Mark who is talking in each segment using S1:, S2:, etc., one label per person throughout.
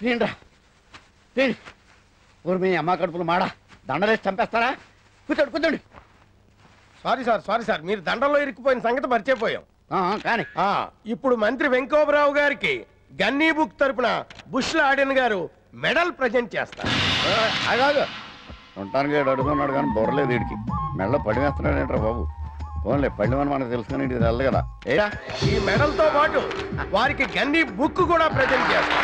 S1: తిండ్రా తిండి ఊరు మీ అమ్మ కడుపులు మాడ దండలేసి చంపేస్తారా కూర్చోండి కూర్చోండి
S2: సారీ సార్ సారీ సార్ మీరు దండంలో ఇరుక్కుపోయిన సంగతి మర్చిపోయాం
S1: ఆ, కానీ
S2: ఆ, ఇప్పుడు మంత్రి వెంకోబరావు గారికి గన్నీ బుక్ తరపున బుష్ల ఆడియన్ గారు మెడల్ ప్రజెంట్ చేస్తారు
S1: అగాదు ఉండటానికి ఏడు అడుగున్నాడు కానీ బొర్రలేదు వీడికి మెళ్ళ పడి వేస్తున్నాడు ఏంట్రా బాబు ఫోన్లే పళ్ళమని మనకు తెలుసు కానీ ఇది తెల్లదు కదా ఏరా
S2: ఈ మెడల్ తో పాటు వారికి గన్నీ బుక్ కూడా ప్రజెంట్ చేస్తారు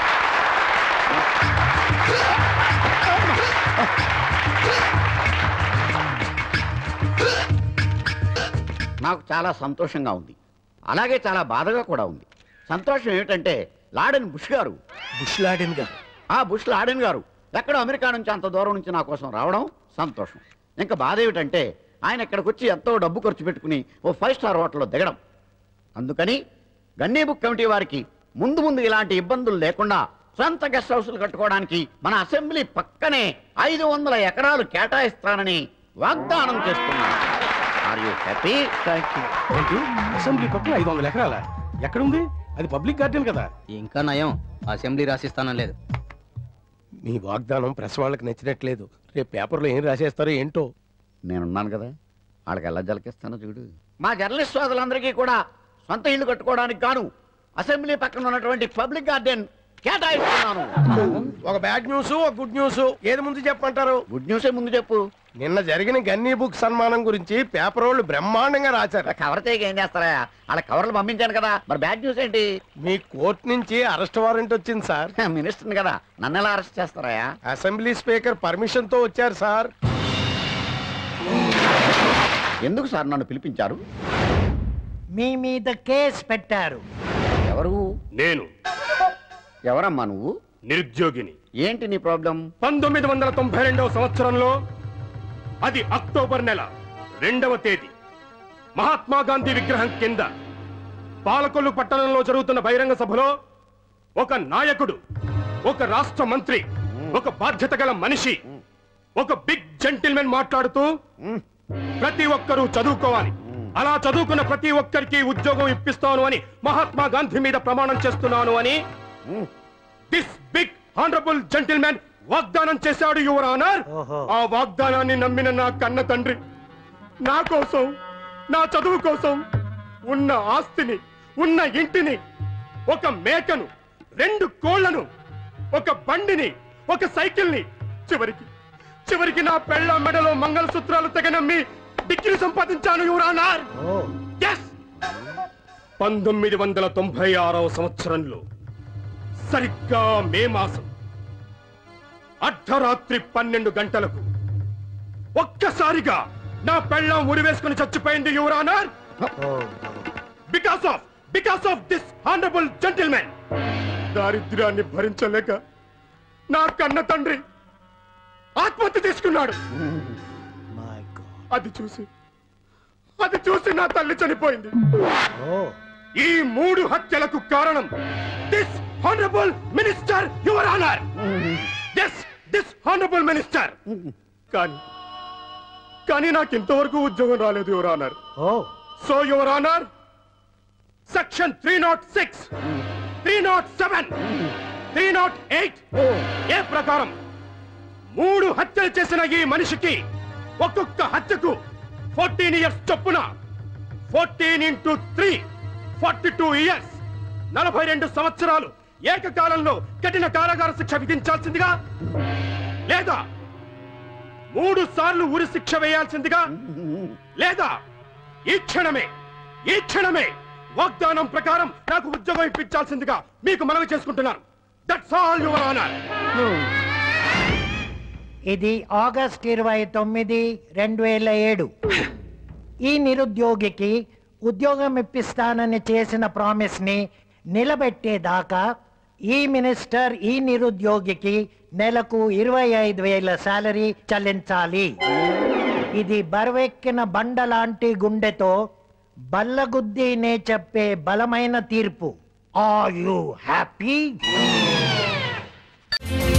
S1: నాకు చాలా సంతోషంగా ఉంది అలాగే చాలా బాధగా కూడా ఉంది సంతోషం ఏమిటంటే లాడెన్ బుష్ గారు
S2: బుష్ల ఆడియన్ గారు
S1: ఆ బుష్ లాడెన్ గారు ఎక్కడో అమెరికా నుంచి అంత దూరం నుంచి నా కోసం రావడం సంతోషం ఇంకా బాధ ఏమిటంటే ఆయన ఇక్కడికి వచ్చి ఎంతో డబ్బు ఖర్చు పెట్టుకుని ఓ ఫైవ్ స్టార్ హోటల్లో దిగడం అందుకని గన్నీ బుక్ కమిటీ వారికి ముందు ముందు ఇలాంటి ఇబ్బందులు లేకుండా సొంత గెస్ట్ హౌస్లు కట్టుకోవడానికి మన అసెంబ్లీ పక్కనే ఐదు వందల ఎకరాలు కేటాయిస్తానని వాగ్దానం చేస్తున్నాను are you happy thank you
S2: ఏంటి అసెంబ్లీ పక్కన ఐదు వందల ఎకరాల ఎక్కడుంది అది పబ్లిక్ గార్డెన్ కదా
S3: ఇంకా నయం అసెంబ్లీ రాసిస్తానం లేదు
S2: మీ వాగ్దానం ప్రెస్ వాళ్ళకి నచ్చినట్లేదు రేపు పేపర్లో ఏం రాసేస్తారో ఏంటో
S1: నేనున్నాను కదా వాళ్ళకి ఎలా జలకిస్తానో చూడు మా జర్నలిస్ట్ సోదరులందరికీ కూడా సొంత ఇల్లు కట్టుకోవడానికి గాను అసెంబ్లీ పక్కన ఉన్నటువంటి పబ్లిక్ గార్డెన్ కేటాయిస్తున్నాను
S2: ఒక బ్యాడ్ న్యూస్ ఒక గుడ్ న్యూస్ ఏది ముందు చెప్పమంటారు
S1: గుడ్ న్యూసే ముందు చెప్పు
S2: నిన్న జరిగిన గన్నీ బుక్ సన్మానం గురించి పేపర్ వాళ్ళు బ్రహ్మాండంగా రాశారు
S1: కవర్ చేయక ఏం చేస్తారా వాళ్ళ కవర్లు పంపించాను కదా మరి బ్యాడ్ న్యూస్ ఏంటి
S2: మీ కోర్టు నుంచి అరెస్ట్ వారెంట్ వచ్చింది సార్
S1: మినిస్టర్ని కదా నన్ను ఎలా అరెస్ట్ చేస్తారా
S2: అసెంబ్లీ స్పీకర్ పర్మిషన్ తో వచ్చారు సార్
S1: ఎందుకు సార్ నన్ను పిలిపించారు
S4: మీ మీద కేసు పెట్టారు
S1: ఎవరు
S5: నేను
S1: ఎవరమ్మా నువ్వు
S5: నిరుద్యోగిని
S1: ఏంటి నీ ప్రాబ్లం
S5: పంతొమ్మిది వందల తొంభై రెండవ సంవత్సరంలో అది అక్టోబర్ నెల రెండవ తేదీ మహాత్మా గాంధీ విగ్రహం కింద పాలకొల్లు పట్టణంలో జరుగుతున్న బహిరంగ సభలో ఒక నాయకుడు ఒక రాష్ట్ర మంత్రి ఒక బాధ్యత గల మనిషి ఒక బిగ్ జెంటిల్మెన్ మాట్లాడుతూ ప్రతి ఒక్కరూ చదువుకోవాలి అలా చదువుకున్న ప్రతి ఒక్కరికి ఉద్యోగం ఇప్పిస్తాను అని మహాత్మా గాంధీ మీద ప్రమాణం చేస్తున్నాను అని దిస్ బిగ్ ఆనరబుల్ జెంటిల్మెన్ వాగ్దానం చేశాడు యువర్ ఆనర్
S4: ఓహో.
S5: ఆ వాగ్దానాన్ని నమ్మిన నా కన్న తండ్రి నా కోసం నా చదువు కోసం ఉన్న ఆస్తిని ఉన్న ఇంటిని ఒక మేకను రెండు కోళ్లను ఒక బండిని ఒక సైకిల్ ని చివరికి చివరికి నా పెళ్ళ మెడలో మంగళసూత్రాలు తెగనమ్మి డిగ్రీ సంపాదించాను యువర్ ఆనర్
S4: ఓ
S5: ఎస్ పంతొమ్మిది వందల తొంభై ఆరవ సంవత్సరంలో సరిగ్గా మే మాసం అర్ధరాత్రి పన్నెండు గంటలకు ఒక్కసారిగా నా పెళ్ళం ఉరివేసుకుని చచ్చిపోయింది your honour
S4: oh
S5: because of because of this honourable gentlemen దారిద్ర్యాన్ని భరించలేక నా కన్న తండ్రి ఆత్మహత్య తీసుకున్నాడు
S4: మై గాడ్
S5: అది చూసి అది చూసి నా తల్లి చనిపోయింది
S4: ఓ
S5: ఈ మూడు హత్యలకు కారణం this honourable minister your honour this this honourable minister కానీ కానీ నాకు ఇంతవరకు ఉద్యోగం రాలేదు your honour
S4: oh
S5: so your honour section three nought six three nought seven three nought eight A ప్రకారం మూడు హత్యలు చేసిన ఈ మనిషికి ఒక్కొక్క హత్యకు ఫోర్టీన్ ఇయర్స్ చొప్పున fourteen into three forty two years నలభై రెండు సంవత్సరాలు ఏకకాలంలో కఠిన కారాగార శిక్ష విధించాల్సిందిగా లేదా మూడు సార్లు ఉరి శిక్ష వేయాల్సిందిగా లేదా ఈ క్షణమే ఈ క్షణమే వాగ్దానం ప్రకారం నాకు ఉద్యోగం ఇప్పించాల్సిందిగా మీకు మనవి చేసుకుంటున్నాను దట్స్ ఆల్ యువర్ ఆనర్
S4: ఇది ఆగస్ట్ ఇరవై తొమ్మిది రెండు వేల ఏడు ఈ నిరుద్యోగికి ఉద్యోగం ఇప్పిస్తానని చేసిన ప్రామిస్ ని నిలబెట్టేదాకా ఈ మినిస్టర్ ఈ నిరుద్యోగికి నెలకు ఇరవై ఐదు వేల శాలరీ చెల్లించాలి ఇది బరువెక్కిన బండ లాంటి గుండెతో బల్లగుద్దినే చెప్పే బలమైన తీర్పు ఆర్ యు హ్యాపీ